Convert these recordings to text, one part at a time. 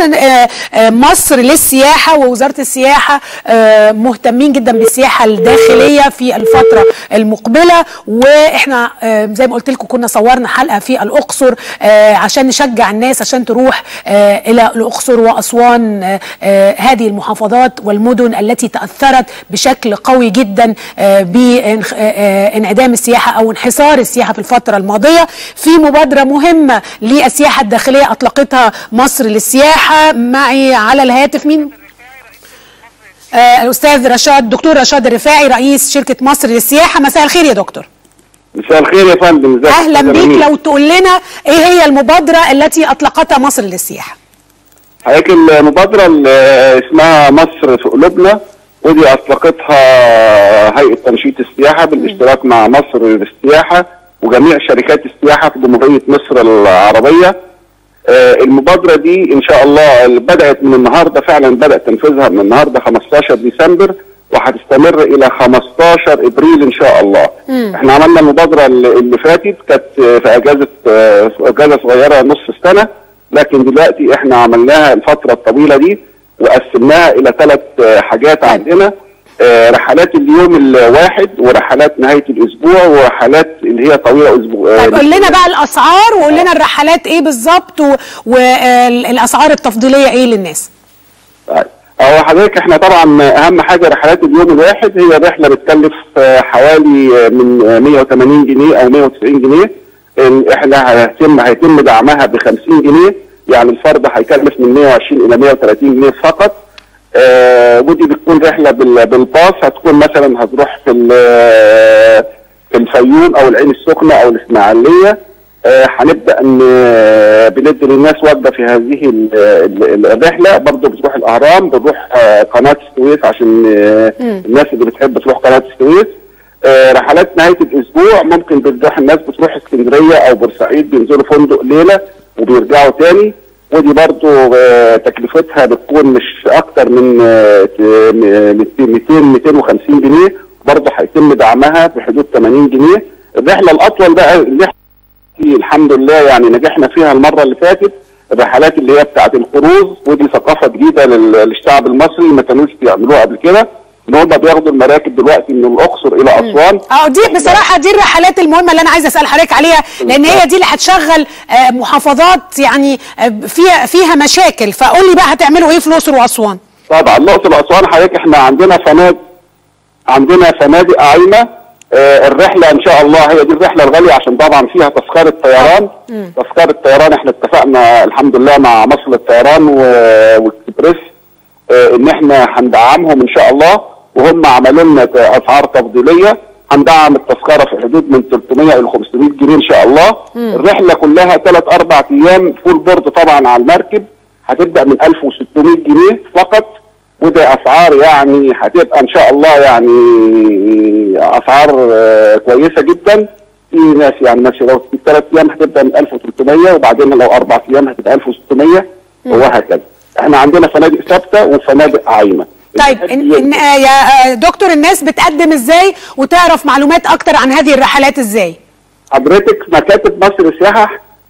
طبعا آه، آه، مصر للسياحه ووزاره السياحه آه، مهتمين جدا بالسياحه الداخليه في الفتره المقبله واحنا آه، زي ما قلت لكم كنا صورنا حلقه في الاقصر آه، عشان نشجع الناس عشان تروح آه، الى الاقصر واسوان آه، آه، هذه المحافظات والمدن التي تاثرت بشكل قوي جدا آه، بانعدام السياحه او انحسار السياحه في الفتره الماضيه في مبادره مهمه للسياحه الداخليه اطلقتها مصر للسياحه معي على الهاتف مين آه الاستاذ رشاد دكتور رشاد الرفاعي رئيس شركه مصر للسياحه مساء الخير يا دكتور مساء الخير يا فندم ازيك اهلا أستاذ بيك أمين؟ لو تقول لنا ايه هي المبادره التي اطلقتها مصر للسياحه حضرتك المبادرة اللي اسمها مصر في قلوبنا ودي أطلقتها هيئة تنشيط السياحة بالاشتراك مع مصر للسياحة وجميع شركات السياحة في جمهورية مصر العربية آه، المبادرة دي إن شاء الله اللي بدأت من النهاردة فعلا بدأ تنفيذها من النهاردة 15 ديسمبر وهتستمر إلى 15 إبريل إن شاء الله احنا عملنا المبادرة اللي اللي فاتت كانت آه، في أجازة آه، في أجازة صغيرة نص السنة لكن دلوقتي احنا عملناها الفترة الطويلة دي وقسمناها إلى ثلاث حاجات عندنا آه، رحلات اليوم الواحد ورحلات نهاية الأسبوع ورحلات اللي هي طويلة أسبوع طيب قول لنا بقى الاسعار وقول لنا الرحلات ايه بالظبط والاسعار التفضيليه ايه للناس طيب. هو حضرتك احنا طبعا اهم حاجه رحلات اليوم الواحد هي رحله بتكلف آه، حوالي آه، من آه، 180 جنيه او 190 جنيه ال- احنا هيتم هيتم دعمها ب 50 جنيه يعني الفرد هيكلف من 120 الى 130 جنيه فقط آه ودي بتكون رحله بال- بالباص هتكون مثلا هتروح في ال- في الفيوم او العين السخنه او الاسماعيليه آه، هنبدا ان آه، بندي للناس وجبه في هذه ال- ال- الرحله برضه بتروح الاهرام بنروح آه، قناه السويس عشان آه، الناس اللي بتحب تروح قناه السويس آه، رحلات نهايه الاسبوع ممكن بتروح الناس بتروح اسكندريه او بورسعيد بينزلوا فندق ليله وبيرجعوا تاني ودي برضو آه، تكلفتها بتكون مش اكتر من آه، ت- م- 200 250 جنيه برضه هيتم دعمها بحدود 80 جنيه الرحله الاطول بقى اللي احنا في الحمد لله يعني نجحنا فيها المره اللي فاتت الرحلات اللي هي بتاعت الكروز ودي ثقافه جديده لل- للشعب المصري ما كانوش بيعملوها قبل كده ان هم بياخدوا المراكب دلوقتي من الاقصر الى اسوان اه دي بصراحه دي الرحلات المهمه اللي انا عايزه اسال حضرتك عليها لان هي دي اللي هتشغل آه، محافظات يعني آه، فيها فيها مشاكل فقول لي بقى هتعملوا ايه في الاقصر واسوان طبعا الاقصر واسوان حضرتك احنا عندنا فنادق عندنا فنادق عايمه آه الرحله ان شاء الله هي دي الرحله الغاليه عشان طبعا فيها تذكره طيران تذكره طيران احنا اتفقنا الحمد لله مع مصر للطيران و- واكسبريس آه ان احنا هندعمهم ان شاء الله وهم عملوا لنا ت- اسعار تفضيليه هندعم التذكره في حدود من 300 الى 500 جنيه ان شاء الله الرحله كلها ثلاث اربع ايام فول بورد طبعا على المركب هتبدا من 1600 جنيه فقط وده اسعار يعني هتبقى ان شاء الله يعني اسعار آه، كويسه جدا في ناس يعني ماشي لو في ثلاث ايام هتبدا من 1300 وبعدين لو اربع ايام هتبقى 1600 وهكذا احنا عندنا فنادق ثابته وفنادق عايمه طيب إن إن آه، يا آه، دكتور الناس بتقدم ازاي وتعرف معلومات اكتر عن هذه الرحلات ازاي حضرتك مكاتب مصر للسياحه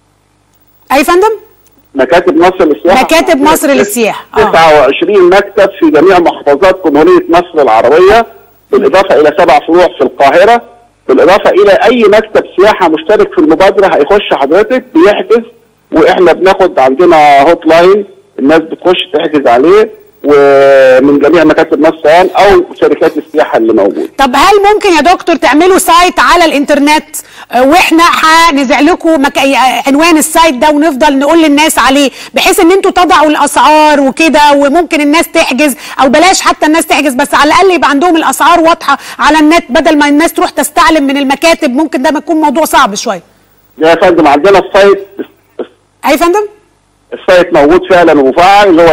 اي فندم مكاتب مصر للسياحه مكاتب مصر للسياحة، آه. 29 مكتب في جميع محافظات جمهوريه مصر العربيه بالاضافه الى سبع فروع في القاهره بالاضافه الى اي مكتب سياحه مشترك في المبادره هيخش حضرتك بيحجز واحنا بناخد عندنا هوت لاين الناس بتخش تحجز عليه ومن جميع مكاتب مصر الآن او شركات السياحه اللي موجوده طب هل ممكن يا دكتور تعملوا سايت على الانترنت آه، واحنا هنزع لكم مك... آه، عنوان السايت ده ونفضل نقول للناس عليه بحيث ان انتوا تضعوا الاسعار وكده وممكن الناس تحجز او بلاش حتى الناس تحجز بس على الاقل يبقى عندهم الاسعار واضحه على النت بدل ما الناس تروح تستعلم من المكاتب ممكن ده ما يكون موضوع صعب شويه يا فندم عندنا السايت اي يا فندم السايت موجود فعلا ومفعل اللي هو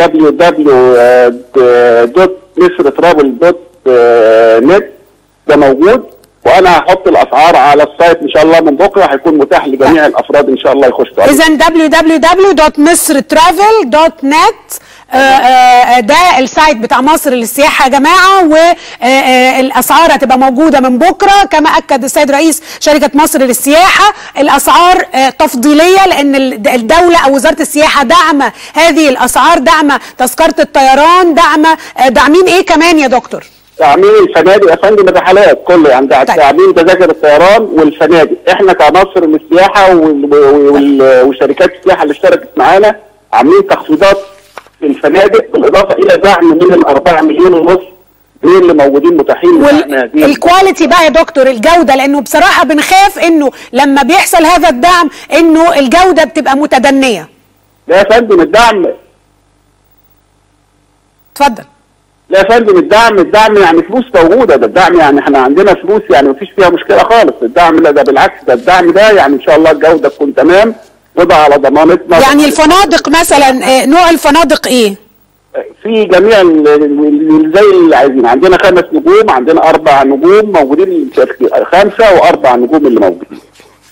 www.misrtravel.net ده موجود وانا هحط الاسعار على السايت ان شاء الله من بكره هيكون متاح لجميع الافراد ان شاء الله يخشوا عليه. اذا www.misrtravel.net آه، آه، ده السايت بتاع مصر للسياحه يا جماعه والاسعار هتبقى موجوده من بكره كما اكد السيد رئيس شركه مصر للسياحه الاسعار آه، تفضيليه لان ال- الدوله او وزاره السياحه داعمه هذه الاسعار داعمه تذكره الطيران داعمه آه، داعمين ايه كمان يا دكتور؟ تعميم الفنادق يا فندم الرحلات كله يعني طيب. تعميم تذاكر الطيران والفنادق احنا كمصر للسياحه وال- وال- وشركات السياحه اللي اشتركت معانا عاملين تخفيضات في الفنادق بالاضافه الى دعم من الأربعة مليون ونص جنيه اللي موجودين متاحين معانا هذه والكواليتي بقى يا دكتور الجوده لانه بصراحه بنخاف انه لما بيحصل هذا الدعم انه الجوده بتبقى متدنيه لا يا فندم الدعم اتفضل لا يا فندم الدعم الدعم يعني فلوس موجوده ده الدعم يعني احنا عندنا فلوس يعني مفيش فيها مشكله خالص الدعم لا ده بالعكس ده الدعم ده يعني ان شاء الله الجوده تكون تمام وده على ضمانتنا يعني الفنادق مثلا آه، نوع الفنادق ايه؟ في جميع ال- ال- زي اللي عايزين عندنا خمس نجوم عندنا اربع نجوم موجودين خمسه واربع نجوم اللي موجودين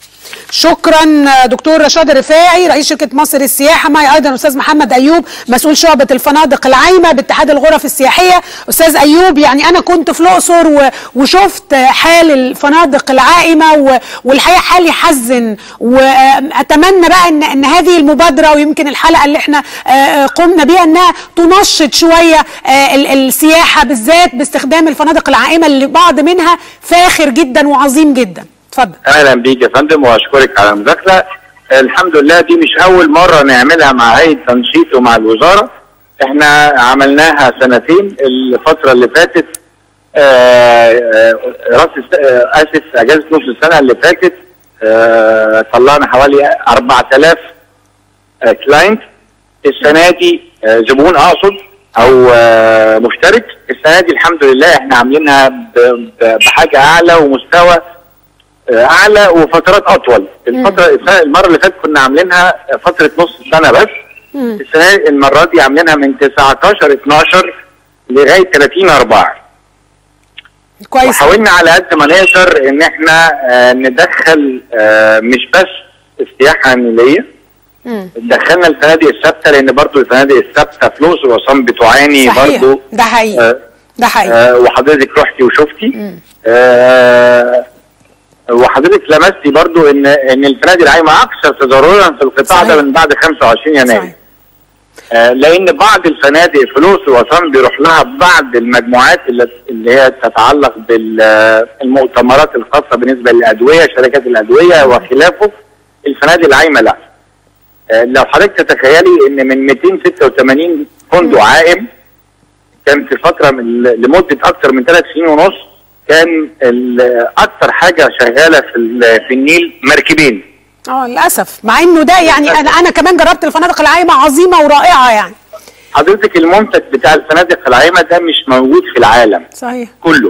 شكرا دكتور رشاد الرفاعي رئيس شركه مصر السياحه معي ايضا استاذ محمد ايوب مسؤول شعبه الفنادق العايمه باتحاد الغرف السياحيه استاذ ايوب يعني انا كنت في الاقصر و- وشفت حال الفنادق العائمه و- والحقيقه حال يحزن واتمنى بقى ان ان هذه المبادره ويمكن الحلقه اللي احنا آه، قمنا بيها انها تنشط شويه آه، ال- السياحه بالذات باستخدام الفنادق العائمه اللي بعض منها فاخر جدا وعظيم جدا اتفضل اهلا بيك يا فندم واشكرك على المداخله الحمد لله دي مش اول مره نعملها مع هيئه تنشيط ومع الوزاره احنا عملناها سنتين الفتره اللي فاتت آه، آه، راس الس- آه، اسف اجازه نص السنه اللي فاتت آه، طلعنا حوالي 4000 كلاينت السنه دي آه، زبون اقصد او آه، مشترك السنه دي الحمد لله احنا عاملينها ب- ب- بحاجه اعلى ومستوى آه، اعلى وفترات اطول الفتره السنة- المره اللي فاتت كنا عاملينها فتره نص سنه بس السنه المره دي عاملينها من 19 12 لغايه 30 4 كويس وحاولنا على قد ما نقدر ان احنا آه، ندخل آه، مش بس السياحه النيليه مم. دخلنا الفنادق الثابته لان برضو الفنادق الثابته في الاقصر واسوان بتعاني صحيح برضو ده حقيقي آه، ده حقيقي آه، وحضرتك رحتي وشفتي آه، وحضرتك لمستي برضو ان ان الفنادق العايمه اكثر تضررا في القطاع صحيح. ده من بعد 25 يناير صحيح. آه، لان بعض الفنادق في الاقصر واسوان بيروح لها بعض المجموعات اللي اللي هي تتعلق بالمؤتمرات الخاصه بالنسبه للادويه شركات الادويه وخلافه الفنادق العايمه لا آه، لو حضرتك تتخيلي ان من 286 فندق عائم كان في فتره من لمده اكثر من ثلاث سنين ونص كان ال- اكثر حاجه شغاله في ال- في النيل مركبين اه للاسف مع انه ده يعني انا انا كمان جربت الفنادق العايمه عظيمه ورائعه يعني حضرتك المنتج بتاع الفنادق العايمه ده مش موجود في العالم صحيح كله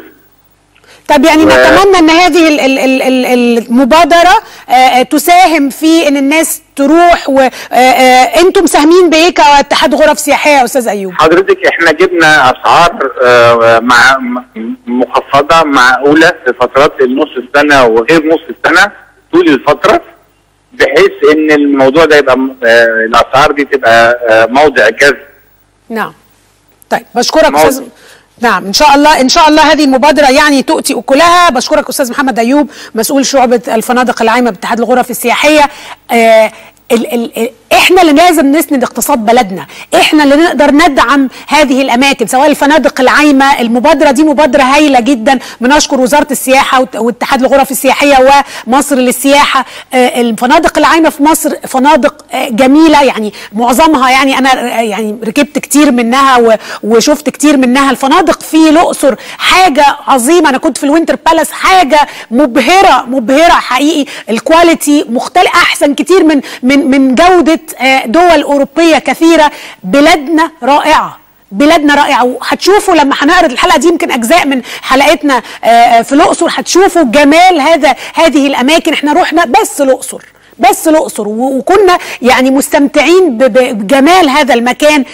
طب يعني و- نتمنى ان هذه ال- ال- ال- ال- المبادره آه، آه، تساهم في ان الناس تروح وانتم مساهمين بايه كاتحاد غرف سياحيه يا استاذ ايوب حضرتك احنا جبنا اسعار آه، مع م- مخفضه معقوله في فترات النص السنه وغير نص السنه طول الفتره بحيث ان الموضوع ده يبقى م- آه، الاسعار دي تبقى آه، موضع جذب نعم طيب بشكرك موضوع. استاذ نعم ان شاء الله ان شاء الله هذه المبادره يعني تؤتي اكلها بشكرك استاذ محمد ايوب مسؤول شعبه الفنادق العايمه باتحاد الغرف السياحيه آه ال ال احنا اللي لازم نسند اقتصاد بلدنا احنا اللي نقدر ندعم هذه الاماكن سواء الفنادق العايمه المبادره دي مبادره هايله جدا بنشكر وزاره السياحه وات- واتحاد الغرف السياحيه ومصر للسياحه آه الفنادق العايمه في مصر فنادق آه جميله يعني معظمها يعني انا آه يعني ركبت كتير منها و- وشفت كتير منها الفنادق في الاقصر حاجه عظيمه انا كنت في الوينتر بالاس حاجه مبهره مبهره حقيقي الكواليتي مختلف احسن كتير من من من جوده آه، دول اوروبيه كثيره بلادنا رائعه بلادنا رائعه وهتشوفوا لما هنعرض الحلقه دي يمكن اجزاء من حلقتنا آه، آه، في الاقصر هتشوفوا جمال هذا هذه الاماكن احنا رحنا بس الاقصر بس الاقصر و- وكنا يعني مستمتعين ب- ب- بجمال هذا المكان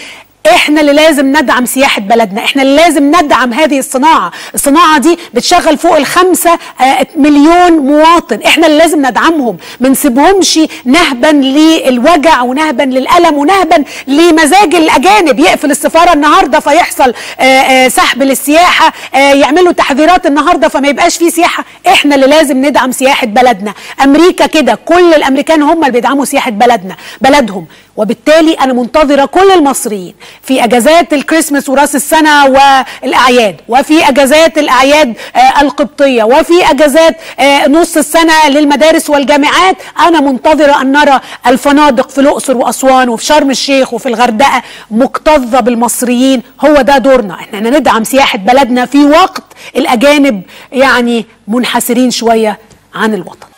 احنا اللي لازم ندعم سياحه بلدنا احنا اللي لازم ندعم هذه الصناعه الصناعه دي بتشغل فوق الخمسة آه، مليون مواطن احنا اللي لازم ندعمهم ما نسيبهمش نهبا للوجع ونهبا للالم ونهبا لمزاج الاجانب يقفل السفاره النهارده فيحصل آه، آه، سحب للسياحه آه، يعملوا تحذيرات النهارده فما يبقاش في سياحه احنا اللي لازم ندعم سياحه بلدنا امريكا كده كل الامريكان هم اللي بيدعموا سياحه بلدنا بلدهم وبالتالي انا منتظره كل المصريين في اجازات الكريسماس وراس السنه والاعياد وفي اجازات الاعياد آه، القبطيه وفي اجازات آه، نص السنه للمدارس والجامعات انا منتظره ان نرى الفنادق في الاقصر واسوان وفي شرم الشيخ وفي الغردقه مكتظه بالمصريين هو ده دورنا احنا ندعم سياحه بلدنا في وقت الاجانب يعني منحسرين شويه عن الوطن